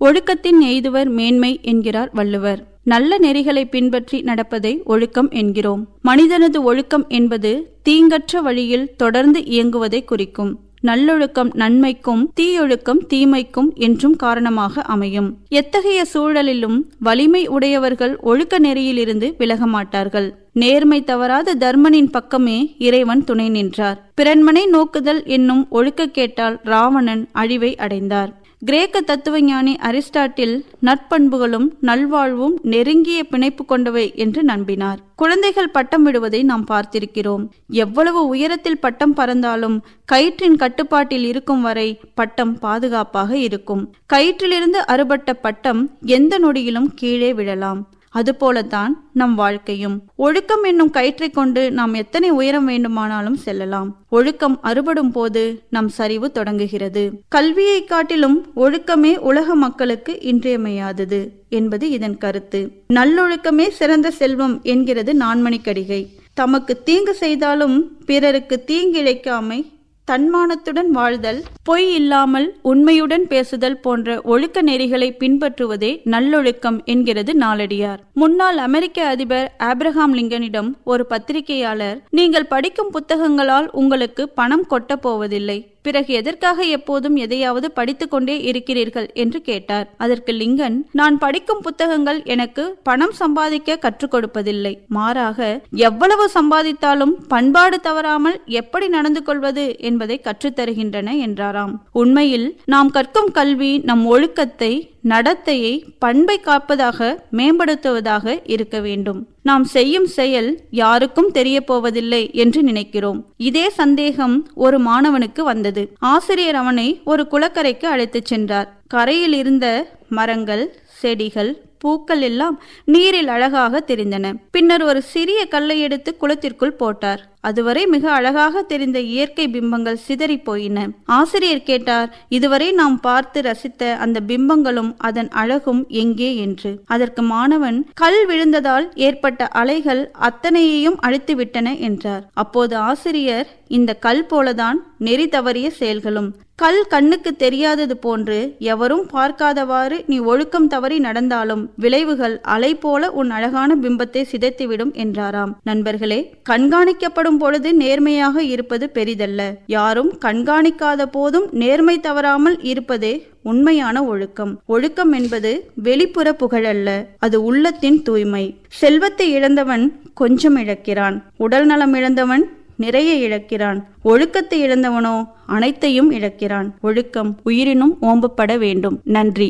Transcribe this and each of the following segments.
ஒழுக்கத்தின் எய்துவர் மேன்மை என்கிறார் வள்ளுவர் நல்ல நெறிகளை பின்பற்றி நடப்பதை ஒழுக்கம் என்கிறோம் மனிதனது ஒழுக்கம் என்பது தீங்கற்ற வழியில் தொடர்ந்து இயங்குவதை குறிக்கும் நல்லொழுக்கம் நன்மைக்கும் தீயொழுக்கம் தீமைக்கும் என்றும் காரணமாக அமையும் எத்தகைய சூழலிலும் வலிமை உடையவர்கள் ஒழுக்க நெறியிலிருந்து விலக மாட்டார்கள் நேர்மை தவறாத தர்மனின் பக்கமே இறைவன் துணை நின்றார் பிறன்மனை நோக்குதல் என்னும் ஒழுக்க கேட்டால் ராவணன் அழிவை அடைந்தார் கிரேக்க தத்துவஞானி அரிஸ்டாட்டில் நற்பண்புகளும் நல்வாழ்வும் நெருங்கிய பிணைப்பு கொண்டவை என்று நம்பினார் குழந்தைகள் பட்டம் விடுவதை நாம் பார்த்திருக்கிறோம் எவ்வளவு உயரத்தில் பட்டம் பறந்தாலும் கயிற்றின் கட்டுப்பாட்டில் இருக்கும் வரை பட்டம் பாதுகாப்பாக இருக்கும் கயிற்றிலிருந்து அறுபட்ட பட்டம் எந்த நொடியிலும் கீழே விழலாம் அதுபோலத்தான் நம் வாழ்க்கையும் ஒழுக்கம் என்னும் கயிற்றை கொண்டு நாம் எத்தனை உயரம் வேண்டுமானாலும் செல்லலாம் ஒழுக்கம் அறுபடும் போது நம் சரிவு தொடங்குகிறது கல்வியை காட்டிலும் ஒழுக்கமே உலக மக்களுக்கு இன்றியமையாதது என்பது இதன் கருத்து நல்லொழுக்கமே சிறந்த செல்வம் என்கிறது நான்மணிக்கடிகை தமக்கு தீங்கு செய்தாலும் பிறருக்கு தீங்கிழைக்காமை தன்மானத்துடன் வாழ்தல் பொய் இல்லாமல் உண்மையுடன் பேசுதல் போன்ற ஒழுக்க நெறிகளை பின்பற்றுவதே நல்லொழுக்கம் என்கிறது நாளடியார் முன்னாள் அமெரிக்க அதிபர் ஆப்ரஹாம் லிங்கனிடம் ஒரு பத்திரிகையாளர் நீங்கள் படிக்கும் புத்தகங்களால் உங்களுக்கு பணம் கொட்டப் போவதில்லை பிறகு எதற்காக எப்போதும் எதையாவது படித்துக் கொண்டே இருக்கிறீர்கள் என்று கேட்டார் அதற்கு லிங்கன் நான் படிக்கும் புத்தகங்கள் எனக்கு பணம் சம்பாதிக்க கற்றுக் கொடுப்பதில்லை மாறாக எவ்வளவு சம்பாதித்தாலும் பண்பாடு தவறாமல் எப்படி நடந்து கொள்வது என்பதை கற்றுத்தருகின்றன என்றாராம் உண்மையில் நாம் கற்கும் கல்வி நம் ஒழுக்கத்தை நடத்தையை பண்பை காப்பதாக மேம்படுத்துவதாக இருக்க வேண்டும் நாம் செய்யும் செயல் யாருக்கும் தெரிய போவதில்லை என்று நினைக்கிறோம் இதே சந்தேகம் ஒரு மாணவனுக்கு வந்தது ஆசிரியர் அவனை ஒரு குளக்கரைக்கு அழைத்துச் சென்றார் கரையில் இருந்த மரங்கள் செடிகள் பூக்கள் எல்லாம் நீரில் அழகாக தெரிந்தன பின்னர் ஒரு சிறிய கல்லை எடுத்து குளத்திற்குள் போட்டார் அதுவரை மிக அழகாக தெரிந்த இயற்கை பிம்பங்கள் சிதறி போயின ஆசிரியர் கேட்டார் இதுவரை நாம் பார்த்து ரசித்த அந்த பிம்பங்களும் அதன் அழகும் எங்கே என்று அதற்கு மாணவன் கல் விழுந்ததால் ஏற்பட்ட அலைகள் அத்தனையையும் அழித்து விட்டன என்றார் அப்போது ஆசிரியர் இந்த கல் போலதான் நெறி தவறிய செயல்களும் கல் கண்ணுக்கு தெரியாதது போன்று எவரும் பார்க்காதவாறு நீ ஒழுக்கம் தவறி நடந்தாலும் விளைவுகள் அலை போல உன் அழகான பிம்பத்தை சிதைத்துவிடும் என்றாராம் நண்பர்களே கண்காணிக்கப்படும் பொழுது நேர்மையாக இருப்பது பெரிதல்ல யாரும் கண்காணிக்காத போதும் நேர்மை தவறாமல் இருப்பதே உண்மையான ஒழுக்கம் ஒழுக்கம் என்பது வெளிப்புற புகழல்ல அது உள்ளத்தின் தூய்மை செல்வத்தை இழந்தவன் கொஞ்சம் இழக்கிறான் உடல் நலம் இழந்தவன் நிறைய இழக்கிறான் ஒழுக்கத்தை இழந்தவனோ அனைத்தையும் இழக்கிறான் ஒழுக்கம் உயிரினும் ஓம்பப்பட வேண்டும் நன்றி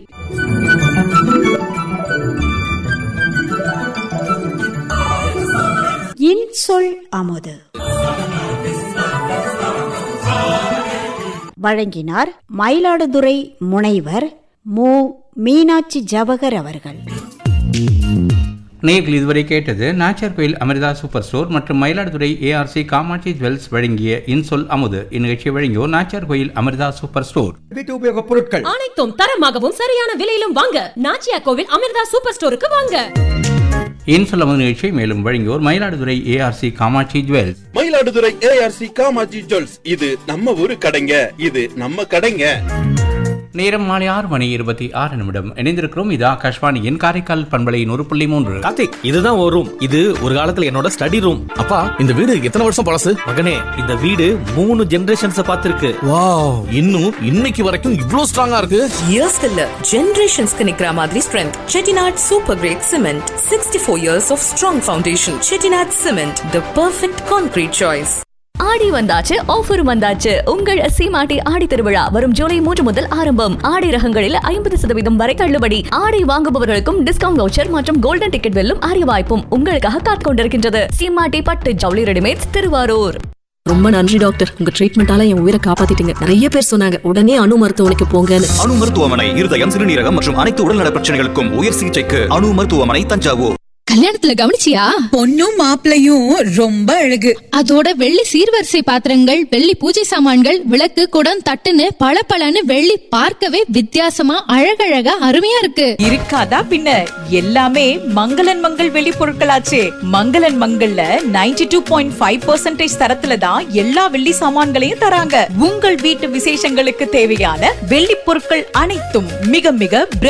இன்சொல் அமுது வழங்கினார் மயிலாடுதுறை முனைவர் மு மீனாட்சி ஜவகர் அவர்கள் நேர்கள் இதுவரை கேட்டது நாச்சர்கோயில் அமிர்தா சூப்பர் ஸ்டோர் மற்றும் மயிலாடுதுறை ஏஆர்சி காமாட்சி ஜுவல்ஸ் வழங்கிய இன்சொல் அமுது இந்நிகழ்ச்சியை வழங்கியோர் நாச்சர்கோயில் அமிர்தா சூப்பர் ஸ்டோர் வீட்டு உபயோகப் பொருட்கள் அனைத்தும் தரமாகவும் சரியான விலையிலும் வாங்க நாச்சியா கோவில் அமிர்தா சூப்பர் ஸ்டோருக்கு வாங்க இன்சொல் அமுது நிகழ்ச்சியை மேலும் வழங்கியோர் Mayiladuthurai ARC Kamatchi jewels Mayiladuthurai ARC Kamaji jewels இது நம்ம ஊரு கடைங்க இது நம்ம கடைங்க நேரம் மாலை ஆறு மணி இருபத்தி ஆறு நிமிடம் இணைந்திருக்கிறோம் இது ஆகாஷ்வாணியின் காரைக்கால் பண்பலை நூறு புள்ளி மூன்று கார்த்திக் இதுதான் ஒரு ரூம் இது ஒரு காலத்துல என்னோட ஸ்டடி ரூம் அப்பா இந்த வீடு எத்தனை வருஷம் பழசு மகனே இந்த வீடு மூணு ஜெனரேஷன்ஸ் பார்த்திருக்கு வாவ் இன்னும் இன்னைக்கு வரைக்கும் இவ்ளோ ஸ்ட்ராங்கா இருக்கு இயர்ஸ்க்கு இல்ல ஜெனரேஷன்ஸ்க்கு நிக்கிற மாதிரி strength Chettinad super grade cement sixty four years of strong foundation Chettinad cement the perfect concrete choice Aadi வந்தாச்சு ஆஃபரும் வந்தாச்சு உங்கள் சீமாட்டி ஆடி திருவிழா வரும் ஜூலை மூன்று முதல் ஆரம்பம் ஆடை ரகங்களில் ஐம்பது சதவீதம் வரை தள்ளுபடி ஆடை வாங்குபவர்களுக்கும் டிஸ்கவுண்ட் வவுச்சர் மற்றும் கோல்டன் டிக்கெட் வெல்லும் அரிய வாய்ப்பும் உங்களுக்காக காத்துக் கொண்டிருக்கின்றது சீமாட்டி பட்டு ஜவுளி ரெடிமேட்ஸ் திருவாரூர் ரொம்ப நன்றி டாக்டர் உங்க ட்ரீட்மெண்டால என் உயிரை காப்பாத்திட்டீங்க நிறைய பேர் சொன்னாங்க உடனே அணு மருத்துவமனைக்கு போங்கன்னு அணு மருத்துவமனை இருதயம் சிறுநீரகம் மற்றும் அனைத்து உடல்நல பிரச்சனைகளுக்கும் உயர் சிகிச்சைக்கு அணு மருத்துவமனை தஞ்சாவூர் கல்யாணத்துல கவனிச்சியா பொண்ணும் மாப்பிளையும் ரொம்ப அழகு அதோட வெள்ளி சீர்வரிசை பாத்திரங்கள் வெள்ளி பூஜை சாமான்கள் விளக்கு குடம் தட்டுன்னு பளபளன்னு வெள்ளி பார்க்கவே வித்தியாசமா அழகழகா அருமையா இருக்கு இருக்காதா பின்ன எல்லாமே மங்களன் மங்கள் வெளி பொருட்களாச்சே மங்களன் மங்கள்ல 92.5% டூ பாயிண்ட் ஃபைவ் பர்சன்டேஜ் தரத்துல தான் எல்லா வெள்ளி சாமான்களையும் தராங்க உங்கள் வீட்டு விசேஷங்களுக்கு தேவையான வெள்ளி பொருட்கள் அனைத்தும் மிக மிக